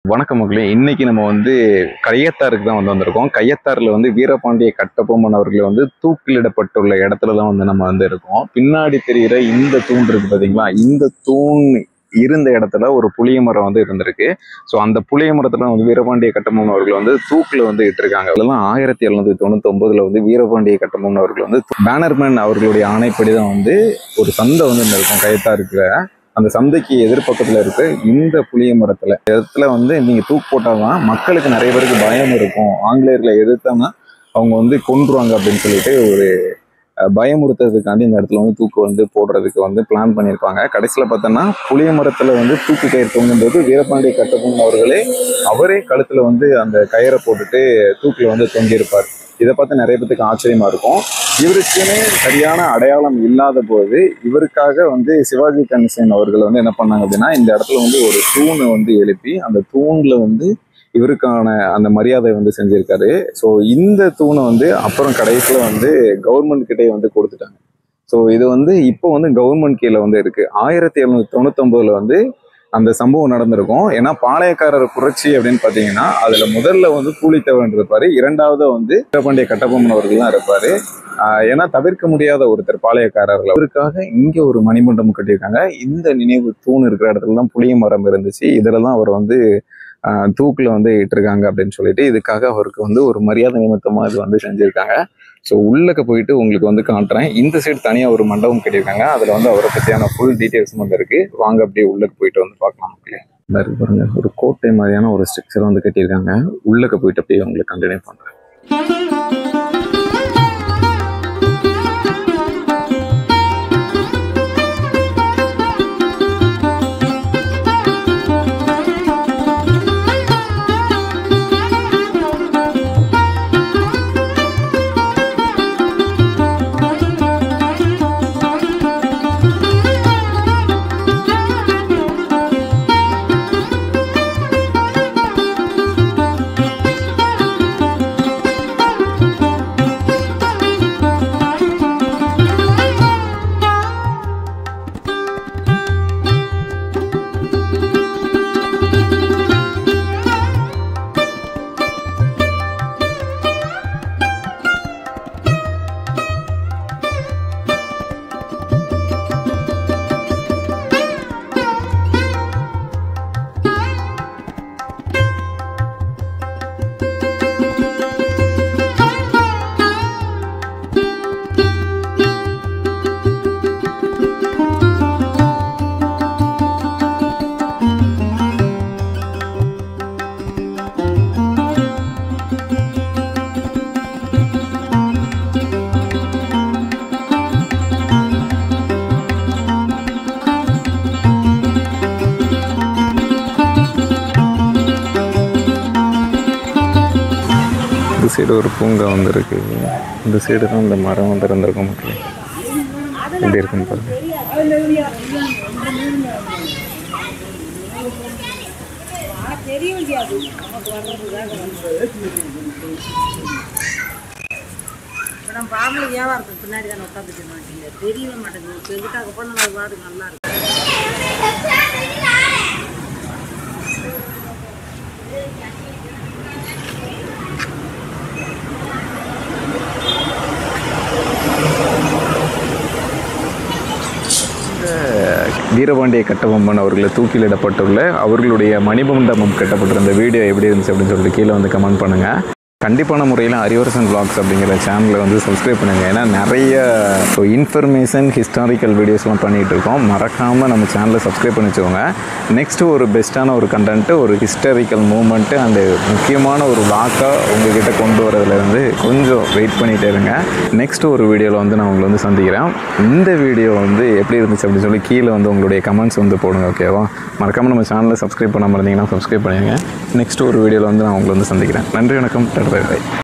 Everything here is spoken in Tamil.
வணக்கம் மக்களே இன்னைக்கு நம்ம வந்து கையத்தாருக்கு தான் வந்து வந்திருக்கோம் கையத்தாறுல வந்து வீரபாண்டிய கட்டபொம்மன் அவர்கள் வந்து தூக்கிலிடப்பட்டுள்ள இடத்துல தான் வந்து நம்ம வந்து இருக்கோம் பின்னாடி தெரிகிற இந்த தூண் இருக்கு பாத்தீங்களா இந்த தூண் இருந்த இடத்துல ஒரு புளிய மரம் வந்து இருந்திருக்கு ஸோ அந்த புளிய மரத்துல வந்து வீரபாண்டிய கட்டபொம்மன் அவர்கள் வந்து தூக்கில் வந்து இட்டிருக்காங்க அதெல்லாம் ஆயிரத்தி எழுநூத்தி தொண்ணூத்தி ஒன்பதுல வந்து வீரபாண்டிய கட்டபொம்மன் அவர்கள் வந்து பேனர்மேன் அவர்களுடைய ஆணைப்படி தான் வந்து ஒரு சந்தை வந்து இருக்கும் கையத்தாருக்கு அந்த சந்தைக்கு எதிர்பக்கத்துல இருக்க இந்த புளிய மரத்துல இடத்துல வந்து நீங்க தூக்கு போட்டாதான் மக்களுக்கு நிறைய பேருக்கு பயம் இருக்கும் ஆங்கிலேயர்களை எதிர்த்தாங்கன்னா அவங்க வந்து கொன்றுவாங்க அப்படின்னு சொல்லிட்டு ஒரு அஹ், பயமுறுத்துறதுக்காண்டி இந்த இடத்துல வந்து தூக்கு வந்து போடுறதுக்கு வந்து பிளான் பண்ணியிருப்பாங்க கடைசியில் பார்த்தோன்னா புளிய மரத்துல வந்து தூக்கு கயிறு தொங்கும்போது வீரபாண்டிய கட்டபொம்மன் அவர்களே அவரே கழுத்துல வந்து அந்த கயிறை போட்டுட்டு தூக்கில் வந்து தொங்கியிருப்பார் இதை பார்த்து நிறைய பேத்துக்கு ஆச்சரியமா இருக்கும் இவருக்குன்னு சரியான அடையாளம் இல்லாத போது இவருக்காக வந்து சிவாஜி கணேசன் அவர்கள் வந்து என்ன பண்ணாங்க அப்படின்னா இந்த இடத்துல வந்து ஒரு தூணை வந்து எழுப்பி அந்த தூண்ல வந்து இவருக்கான அந்த மரியாதை வந்து செஞ்சிருக்காரு ஸோ இந்த தூணை வந்து அப்புறம் கடைசியில வந்து கவர்மெண்ட் கிட்டே வந்து கொடுத்துட்டாங்க ஸோ இது வந்து இப்போ வந்து கவர்மெண்ட் கீழே வந்து இருக்கு ஆயிரத்தி எழுநூத்தி தொண்ணூத்தொன்பதுல வந்து அந்த சம்பவம் நடந்திருக்கும் ஏன்னா பாளையக்காரர் புரட்சி அப்படின்னு பார்த்தீங்கன்னா அதுல முதல்ல வந்து பூலித்தேவன் இருப்பாரு இரண்டாவது வந்து வீரபாண்டிய கட்டபொம்மன் அவர்கள் தான் இருப்பாரு ஆஹ் ஏன்னா தவிர்க்க முடியாத ஒருத்தர் பாளையக்காரர்கள் அவருக்காக இங்க ஒரு மணிமண்டபம் கட்டியிருக்காங்க இந்த நினைவு தூண் இருக்கிற இடத்துல தான் புளிய மரம் இருந்துச்சு இதுல தான் அவர் வந்து ஆஹ் தூக்குல வந்து இட்டிருக்காங்க அப்படின்னு சொல்லிட்டு இதுக்காக அவருக்கு வந்து ஒரு மரியாதை நிமித்தமா இது வந்து செஞ்சிருக்காங்க ஸோ உள்ளக்க போயிட்டு உங்களுக்கு வந்து காட்டுறேன் இந்த சைடு தனியா ஒரு மண்டபம் கட்டியிருக்காங்க அதுல வந்து அவரை பத்தியான ஃபுல் டீட்டெயில்ஸ் வந்து இருக்கு வாங்க அப்படியே உள்ளக்க போயிட்டு வந்து பார்க்கலாம் மக்களே இந்த இருக்கு பாருங்க ஒரு கோட்டை மாதிரியான ஒரு ஸ்ட்ரக்சர் வந்து கட்டியிருக்காங்க உள்ளக்க போயிட்டு அப்படியே உங்களுக்கு கண்டினியூ பண்றேன் இந்த சைடு ஒரு பூங்கா வந்து இருக்கு இந்த சைடு தான் இந்த மரம் வந்து இருந்திருக்கும் மக்களே எப்படி இருக்குன்னு பாருங்க இப்போ நம்ம பாம்பளை வியாபாரத்துக்கு பின்னாடி தானே உட்காந்துட்டு மாட்டீங்க தெரியவே மாட்டேங்குது இப்போ எதுக்காக போனால் அது பாடு நல்லா இருக்கும் வீரபாண்டிய கட்டபொம்மன் அவர்களை தூக்கிலிடப்பட்டுள்ள அவர்களுடைய மணிமண்டபம் கட்டப்பட்டிருந்த வீடியோ எப்படி இருந்துச்சு அப்படின்னு சொல்லிட்டு கீழே வந்து கமெண்ட் பண்ணுங்க கண்டிப்பான முறையில் அரிவரசன் vlogs அப்படிங்கிற சேனலை வந்து சப்ஸ்கிரைப் பண்ணுங்க ஏன்னா நிறைய இன்ஃபர்மேஷன் ஹிஸ்டாரிக்கல் வீடியோஸ்லாம் பண்ணிகிட்டு இருக்கோம் மறக்காமல் நம்ம சேனலை சப்ஸ்கிரைப் பண்ணி வச்சுக்கோங்க நெக்ஸ்ட்டு ஒரு பெஸ்ட்டான ஒரு கண்டென்ட்டு ஒரு ஹிஸ்டாரிக்கல் மூமெண்ட்டு அந்த முக்கியமான ஒரு வாக்காக உங்ககிட்ட கொண்டு வரதுலேருந்து கொஞ்சம் வெயிட் பண்ணிகிட்டே இருங்க நெக்ஸ்ட் ஒரு வீடியோவில் வந்து நான் உங்களை வந்து சந்திக்கிறேன் இந்த வீடியோ வந்து எப்படி இருந்துச்சு அப்படின்னு சொல்லி கீழே வந்து உங்களுடைய கமெண்ட்ஸ் வந்து போடுங்க ஓகேவா மறக்காமல் நம்ம சேனலை சப்ஸ்கிரைப் பண்ணாமல் இருந்தீங்கன்னா சப்ஸ்கிரைப் பண்ணிடுங்க நெக்ஸ்ட் ஒரு வீடியோவில் வந்து நான் உங்களை வந்து சந்திக்கிறேன் நன்றி வணக்கம் பை பை